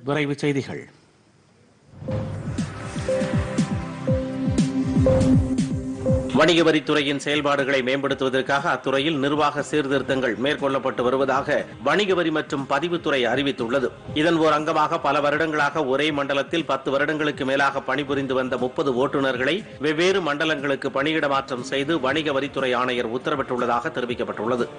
விரைவு செய்திகள் வணிக வரித்துறையின் செயல்பாடுகளை மேம்படுத்துவதற்காக அத்துறையில் நிர்வாக சீர்திருத்தங்கள் மேற்கொள்ளப்பட்டு வருவதாக வணிக வரி மற்றும் பதிவுத்துறை அறிவித்துள்ளது இதன் ஓர் அங்கமாக பல வருடங்களாக ஒரே மண்டலத்தில் பத்து வருடங்களுக்கு மேலாக பணிபுரிந்து வந்த முப்பது ஓட்டுநர்களை வெவ்வேறு மண்டலங்களுக்கு பணியிட மாற்றம் செய்து வணிக வரித்துறை ஆணையர் உத்தரவிட்டுள்ளதாக தெரிவிக்கப்பட்டுள்ளது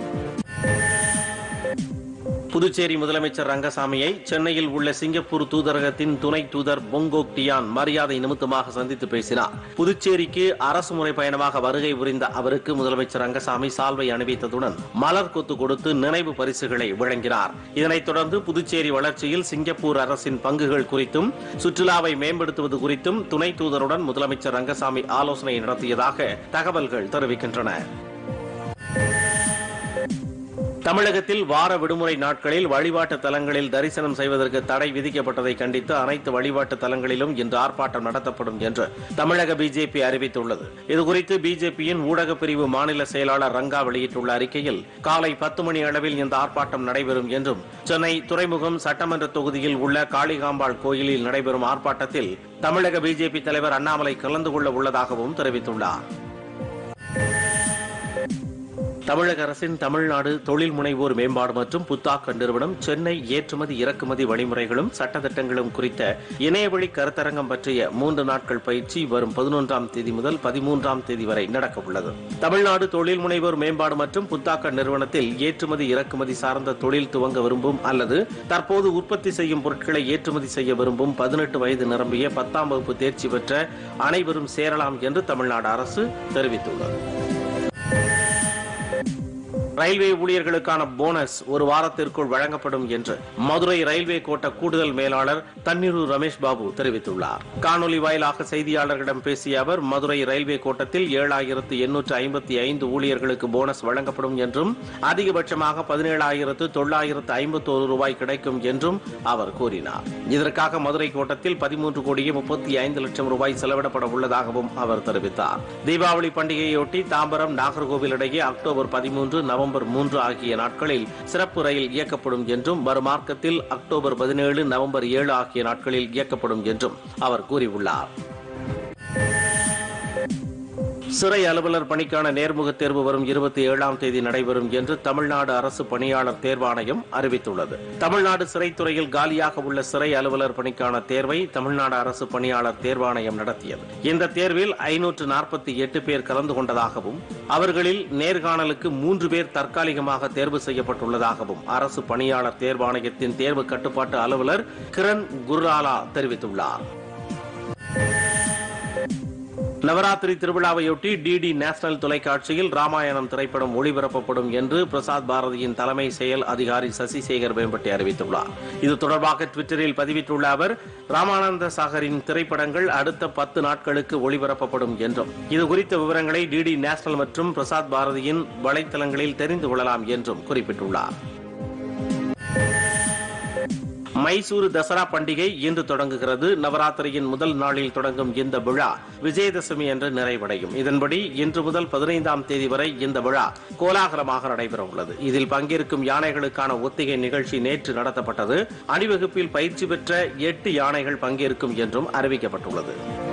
புதுச்சேரி முதலமைச்சர் ரங்கசாமியை சென்னையில் உள்ள சிங்கப்பூர் தூதரகத்தின் துணை தூதர் பொங்கோக் டியான் மரியாதை நிமித்தமாக சந்தித்து பேசினார் புதுச்சேரிக்கு அரசு முறை பயணமாக வருகை புரிந்த அவருக்கு முதலமைச்சர் ரங்கசாமி சால்வை அணிவித்ததுடன் மலர் கொத்து கொடுத்து நினைவு பரிசுகளை வழங்கினார் இதனைத் தொடர்ந்து புதுச்சேரி வளர்ச்சியில் சிங்கப்பூர் அரசின் பங்குகள் குறித்தும் சுற்றுலாவை மேம்படுத்துவது குறித்தும் துணை தூதருடன் முதலமைச்சர் ரங்கசாமி ஆலோசனை நடத்தியதாக தகவல்கள் தெரிவிக்கின்றன தமிழகத்தில் வார விடுமுறை நாட்களில் வழிபாட்டு தலங்களில் தரிசனம் செய்வதற்கு தடை விதிக்கப்பட்டதை கண்டித்து அனைத்து வழிபாட்டு தலங்களிலும் இன்று ஆர்ப்பாட்டம் நடத்தப்படும் என்று தமிழக பிஜேபி அறிவித்துள்ளது இதுகுறித்து பிஜேபியின் ஊடகப் பிரிவு மாநில செயலாளர் ரங்கா வெளியிட்டுள்ள அறிக்கையில் காலை பத்து மணி அளவில் இந்த ஆர்ப்பாட்டம் நடைபெறும் என்றும் சென்னை துறைமுகம் சட்டமன்ற தொகுதியில் உள்ள காளிகாம்பாள் கோயிலில் நடைபெறும் ஆர்ப்பாட்டத்தில் தமிழக பிஜேபி தலைவர் அண்ணாமலை கலந்து கொள்ள உள்ளதாகவும் தெரிவித்துள்ளார் தமிழக அரசின் தமிழ்நாடு தொழில் முனைவோர் மேம்பாடு மற்றும் புத்தாக்க நிறுவனம் சென்னை ஏற்றுமதி இறக்குமதி வழிமுறைகளும் சட்டத்திட்டங்களும் குறித்த இணையவழி கருத்தரங்கம் பற்றிய மூன்று நாட்கள் பயிற்சி வரும் பதினொன்றாம் தேதி முதல் பதிமூன்றாம் தேதி வரை நடக்க உள்ளது தமிழ்நாடு தொழில் முனைவோர் மேம்பாடு மற்றும் புத்தாக்க நிறுவனத்தில் ஏற்றுமதி இறக்குமதி சார்ந்த தொழில் துவங்க விரும்பும் அல்லது தற்போது உற்பத்தி செய்யும் பொருட்களை ஏற்றுமதி செய்ய விரும்பும் பதினெட்டு வயது நிரம்பிய பத்தாம் வகுப்பு தேர்ச்சி பெற்ற அனைவரும் சேரலாம் என்று தமிழ்நாடு அரசு தெரிவித்துள்ளது ரயில்வே ஊழியர்களுக்கான போனஸ் ஒரு வாரத்திற்குள் வழங்கப்படும் என்று மதுரை ரயில்வே கோட்ட கூடுதல் மேலாளர் தண்ணீரு ரமேஷ் பாபு தெரிவித்துள்ளார் காணொலி வாயிலாக செய்தியாளர்களிடம் பேசிய அவர் மதுரை ரயில்வே கோட்டத்தில் ஏழாயிரத்து எண்ணூற்று ஐம்பத்தி ஐந்து ஊழியர்களுக்கு போனஸ் வழங்கப்படும் என்றும் அதிகபட்சமாக பதினேழாயிரத்து தொள்ளாயிரத்து ஐம்பத்தோரு ரூபாய் கிடைக்கும் என்றும் அவர் கூறினார் இதற்காக மதுரை கோட்டத்தில் பதிமூன்று கோடியே முப்பத்தி ஐந்து லட்சம் ரூபாய் செலவிடப்பட உள்ளதாகவும் அவர் தெரிவித்தார் தீபாவளி பண்டிகையொட்டி தாம்பரம் நாகர்கோவில் இடையே அக்டோபர் பதிமூன்று நவம்பர் மூன்று ஆகிய நாட்களில் சிறப்பு ரயில் இயக்கப்படும் என்றும் வரும் மார்க்கத்தில் அக்டோபர் பதினேழு நவம்பர் ஏழு ஆகிய நாட்களில் இயக்கப்படும் என்றும் அவர் கூறியுள்ளார் சிறை அலுவலர் பணிக்கான நேர்முக தேர்வு வரும் இருபத்தி ஏழாம் தேதி நடைபெறும் என்று தமிழ்நாடு அரசு பணியாளர் தேர்வாணையம் அறிவித்துள்ளது தமிழ்நாடு சிறைத்துறையில் காலியாக உள்ள சிறை அலுவலர் பணிக்கான தேர்வை தமிழ்நாடு அரசு பணியாளர் தேர்வாணையம் நடத்தியது இந்த தேர்வில் ஐநூற்று நாற்பத்தி எட்டு பேர் கலந்து கொண்டதாகவும் அவர்களில் நேர்காணலுக்கு மூன்று பேர் தற்காலிகமாக தேர்வு செய்யப்பட்டுள்ளதாகவும் அரசு பணியாளர் தேர்வாணையத்தின் தேர்வு கட்டுப்பாட்டு அலுவலர் கிரண் குர்ராலா தெரிவித்துள்ளார் நவராத்திரி திருவிழாவையொட்டி டிடி நேஷனல் தொலைக்காட்சியில் ராமாயணம் திரைப்படம் ஒளிபரப்பப்படும் என்று பிரசாத் பாரதியின் தலைமை செயல் அதிகாரி சசிசேகர் வேம்பட்டி அறிவித்துள்ளார் இது தொடர்பாக ட்விட்டரில் பதிவிட்டுள்ள அவர் ராமானந்த சாகரின் திரைப்படங்கள் அடுத்த பத்து நாட்களுக்கு ஒளிபரப்பப்படும் என்றும் இது குறித்த விவரங்களை டிடி நேஷனல் மற்றும் பிரசாத் பாரதியின் வலைத்தளங்களில் தெரிந்து கொள்ளலாம் என்றும் குறிப்பிட்டுள்ளார் மைசூரு தசரா பண்டிகை இன்று தொடங்குகிறது நவராத்திரியின் முதல் நாளில் தொடங்கும் இந்த விழா விஜயதசமி என்று நிறைவடையும் இதன்படி இன்று முதல் பதினைந்தாம் தேதி வரை இந்த விழா கோலாகலமாக நடைபெற உள்ளது இதில் பங்கேற்கும் யானைகளுக்கான ஒத்திகை நிகழ்ச்சி நேற்று நடத்தப்பட்டது அணிவகுப்பில் பயிற்சி பெற்ற எட்டு யானைகள் பங்கேற்கும் என்றும் அறிவிக்கப்பட்டுள்ளது